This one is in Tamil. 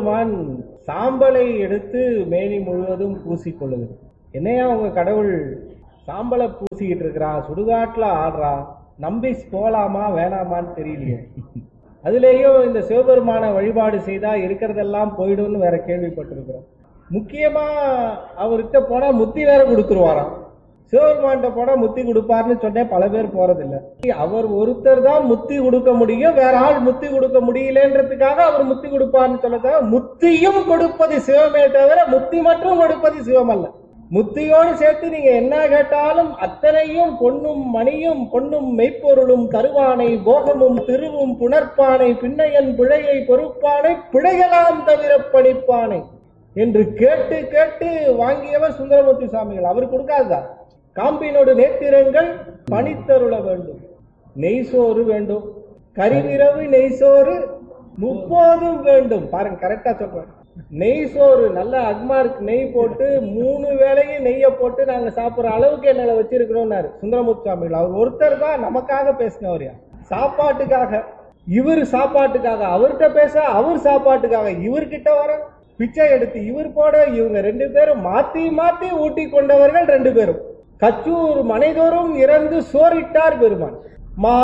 சிவபெருமான் சாம்பலை எடுத்து மேனி முழுவதும் பூசிக்கொள்ளுது என்னையா உங்க கடவுள் சாம்பலை பூசிக்கிட்டு இருக்கிறான் சுடுகாட்டுல ஆடுறான் நம்பி போலாமா வேணாமான்னு தெரியலையே அதுலேயும் இந்த சிவபெருமான வழிபாடு செய்தா இருக்கிறதெல்லாம் போயிடும்னு வேற கேள்விப்பட்டிருக்கிறோம் முக்கியமா அவர்கிட்ட போனா முத்தி வேற கொடுத்துருவாராம் சிவபெருமான்கிட்ட போனா முத்தி கொடுப்பாருன்னு சொன்னேன் பல பேர் போறதில்ல அவர் ஒருத்தர் தான் முத்தி கொடுக்க முடியும் வேற ஆள் முத்தி கொடுக்க முடியலன்றதுக்காக அவர் முத்தி கொடுப்பார்னு சொல்லதாக முத்தியும் கொடுப்பது சிவமே தவிர முத்தி மட்டும் கொடுப்பது சிவம் அல்ல முத்தியோடு சேர்த்து நீங்க என்ன கேட்டாலும் அத்தனையும் பொன்னும் மணியும் பொன்னும் மெய்ப்பொருளும் தருவானை போகமும் திருவும் புணர்ப்பானை பின்னையன் பிழையை பொறுப்பானை பிழையலாம் தவிர பணிப்பானை என்று கேட்டு கேட்டு வாங்கியவர் சுந்தரமூர்த்தி சுவாமிகள் அவர் கொடுக்காதா காம்பினோடு நேத்திரங்கள் பணித்தருள வேண்டும் நெய்சோறு வேண்டும் கரிவிரவு நெய்சோறு முப்போதும் வேண்டும் பாருங்க கரெக்டா சொல்றேன் நெய் சோறு நல்ல அக்மார்க் நெய் போட்டு மூணு வேளையும் நெய்யை போட்டு நாங்க சாப்பிடுற அளவுக்கு எங்களை வச்சிருக்கிறோம்னாரு சுந்தரமூர்த்தி சுவாமிகள் அவர் ஒருத்தர் தான் நமக்காக பேசினவர் சாப்பாட்டுக்காக இவர் சாப்பாட்டுக்காக அவர்கிட்ட பேச அவர் சாப்பாட்டுக்காக இவர்கிட்ட வர பிச்சை எடுத்து இவர் போட இவங்க ரெண்டு பேரும் மாத்தி மாத்தி ஊட்டி கொண்டவர்கள் ரெண்டு பேரும் கச்சூர் மனைதோறும் இறந்து சோறிட்டார் பெருமான் மா